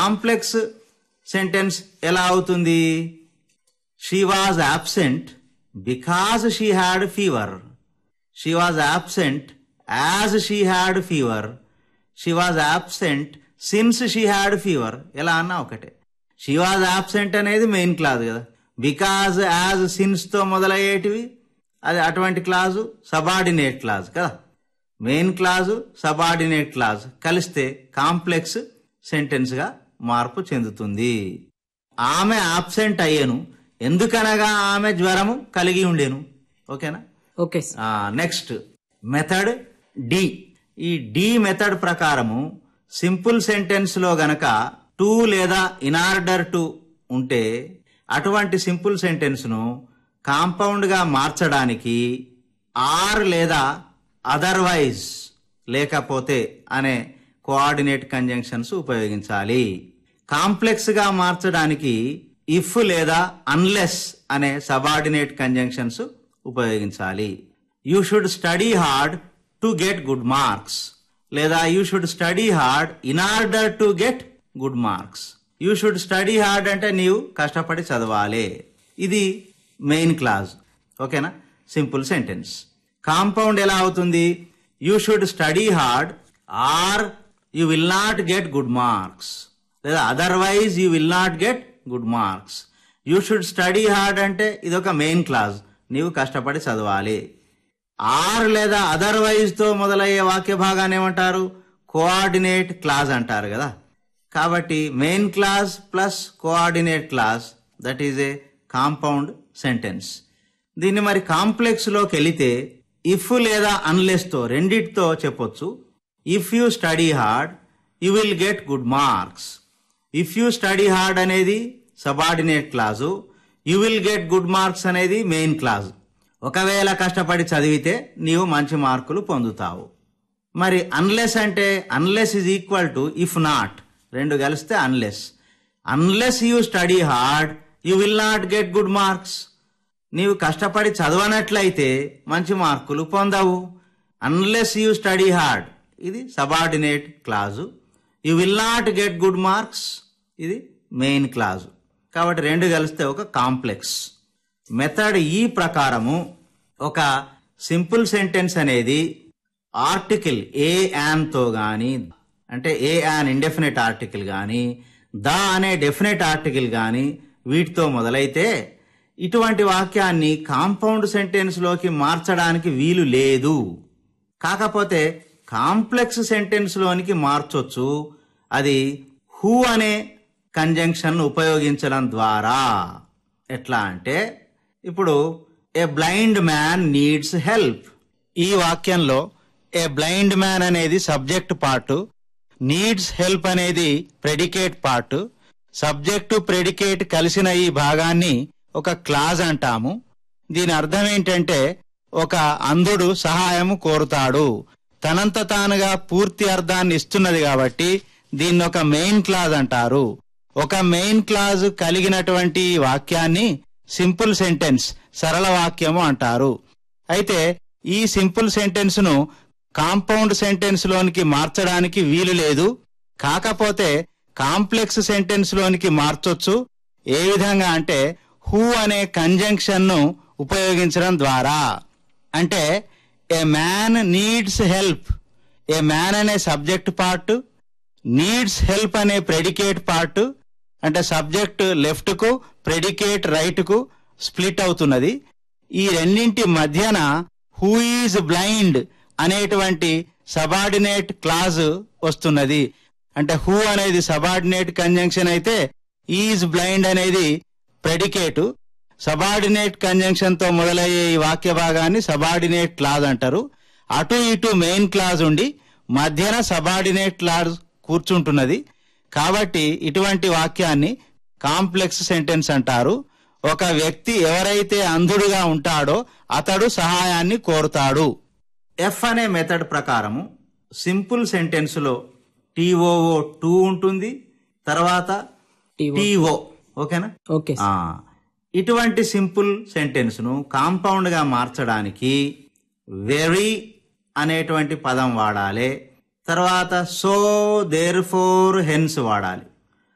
Complex sentence ఎలా అవుతుంది she was absent because she had fever she was absent as she had fever she was absent since she had fever ఎలా అన్నా ఒకటే she was absent అనేది main clause కదా because as since తో మొదలయ్యేటివి అది అటువంటి క్లాజు సబార్డినేట్ క్లాజ్ కదా మెయిన్ క్లాజు సబార్డినేట్ క్లాజ్ కలిస్తే కాంప్లెక్స్ సెంటెన్స్ గా మార్పు చెందుతుంది ఆమె ఆబ్సెంట్ అయ్యాను ఎందుకనగా ఆమె జ్వరము కలిగి ఉండేను ఓకేనా okay sir next method D E D method ప్రకారము సింపుల్ సెంటెన్స్ లో గనక టు లేదా ఇన్ ఆర్డర్ టు ఉంటే అటువంటి సింపుల్ సెంటెన్స్ ను కాంపౌండ్ గా మార్చడానికి ఆర్ లేదా అదర్వైజ్ లేకపోతే అనే కోఆర్డినేట్ కంజంక్షన్స్ ఉపయోగించాలి కాంప్లెక్స్ గా మార్చడానికి ఇఫ్ లేదా అన్లెస్ అనే సబార్డినేట్ కంజంక్షన్స్ ఉపయోగించాలి you should study hard to get good marks లేదా you should study hard in order to get good marks you should study hard అంటే నీవు కష్టపడి చదవాలి ఇది మెయిన్ క్లాజ్ ఓకేనా సింపుల్ సెంటెన్స్ కాంపౌండ్ ఎలా అవుతుంది you should study hard or you will not get good marks లేదా otherwise you will not get good marks you should study hard అంటే ఇది ఒక మెయిన్ క్లాజ్ నీవు కష్టపడి చదవాలి ఆర్ లేదా అదర్వైజ్ తో మొదలయ్యే వాక్య భాగాన్ని ఏమంటారు కోఆర్డినేట్ క్లాజ్ అంటారు కదా కాబట్టి main clause plus coordinate clause that is a compound sentence దీన్ని మరి కాంప్లెక్స్ లోకి వెళితే ఇఫ్ లేదా అన్లెస్ తో రెండిటితో చెప్పొచ్చు if you study hard you will get good marks if you study hard అనేది subordinate clause you will get good marks అనేది మెయిన్ క్లాజ్ ఒకవేళ కష్టపడి చదివితే నీవు మంచి మార్కులు పొందుతావు మరి అన్లెస్ అంటే unless is equal to if not రెండు కలిస్తే unless unless you study hard you will not get good marks నీవు కష్టపడి చదవనట్లయితే మంచి మార్కులు పొందవు అన్లెస్ యూ స్టడీ హార్డ్ ఇది subordinate clause you will not get good marks ఇది మెయిన్ క్లాజు కాబట్టి రెండు కలిస్తే ఒక కాంప్లెక్స్ మెథడ్ ఈ ప్రకారము ఒక సింపుల్ సెంటెన్స్ అనేది ఆర్టికల్ ఏ యాన్ తో గాని అంటే ఏ యాన్ ఇండెఫినెట్ ఆర్టికల్ గాని ద అనే డెఫినెట్ ఆర్టికల్ గాని వీటితో మొదలైతే ఇటువంటి వాక్యాన్ని కాంపౌండ్ సెంటెన్స్ లోకి మార్చడానికి వీలు లేదు కాకపోతే కాంప్లెక్స్ సెంటెన్స్ లోనికి మార్చొచ్చు అది హూ అనే కంజంక్షన్ ఉపయోగించడం ద్వారా ఎట్లా అంటే ఇప్పుడు a blind man needs help ఈ వాక్యంలో ఏ బ్లైండ్ మ్యాన్ అనేది సబ్జెక్ట్ పార్ట్ నీడ్స్ హెల్ప్ అనేది ప్రెడికేట్ పార్ట్ సబ్జెక్టు ప్రెడికేట్ కలిసిన ఈ భాగాన్ని ఒక క్లాజ్ అంటాము దీని అర్థం ఏంటంటే ఒక అంధుడు సహాయము కోరుతాడు తనంత తానుగా పూర్తి అర్థాన్ని ఇస్తున్నది కాబట్టి దీన్ని ఒక మెయిన్ క్లాజ్ అంటారు ఒక మెయిన్ క్లాజ్ కలిగినటువంటి ఈ వాక్యాన్ని సింపుల్ సెంటెన్స్ సరళ వాక్యము అంటారు అయితే ఈ సింపుల్ సెంటెన్స్ ను కాంపౌండ్ సెంటెన్స్ లోనికి మార్చడానికి వీలు లేదు కాకపోతే కాంప్లెక్స్ సెంటెన్స్ లోనికి మార్చొచ్చు ఏ విధంగా అంటే హూ అనే కంజంక్షన్ ను ఉపయోగించడం ద్వారా అంటే a man needs help a man అనే సబ్జెక్ట్ పార్ట్ నీడ్స్ హెల్ప్ అనే ప్రెడికేట్ పార్ట్ అంటే సబ్జెక్ట్ లెఫ్ట్ కు ప్రెడికేట్ రైట్ కు స్ప్లిట్ అవుతున్నది ఈ రెండింటి మధ్యన హూ ఈజ్ బ్లైండ్ అనేటువంటి సబార్డినేట్ క్లాజ్ వస్తున్నది అంటే హూ అనేది సబార్డినేట్ కంజంక్షన్ అయితే ఈజ్ బ్లైండ్ అనేది ప్రెడికేటు సబార్డినేట్ కంజంక్షన్ తో మొదలయ్యే ఈ వాక్య భాగాన్ని సబార్డినేట్ క్లాజ్ అంటారు అటు ఇటు మెయిన్ క్లాజ్ ఉండి మధ్యన సబార్డినేట్ క్లాజ్ కూర్చుంటున్నది కాబట్టి ఇటువంటి వాక్యాన్ని కాంప్లెక్స్ సెంటెన్స్ అంటారు ఒక వ్యక్తి ఎవరైతే అంధుడుగా ఉంటాడో అతడు సహాయాన్ని కోరుతాడు ఎఫ్ అనే మెథడ్ ప్రకారము సింపుల్ సెంటెన్స్ లో టీఓఓ టూ ఉంటుంది తర్వాత TO. టీఓ ఓకేనా ఓకే ఆ, ఇటువంటి సింపుల్ సెంటెన్స్ ను కాంపౌండ్ గా మార్చడానికి వెరీ అనేటువంటి పదం వాడాలి తర్వాత సో దేర్ ఫోర్ హెన్స్ వాడాలి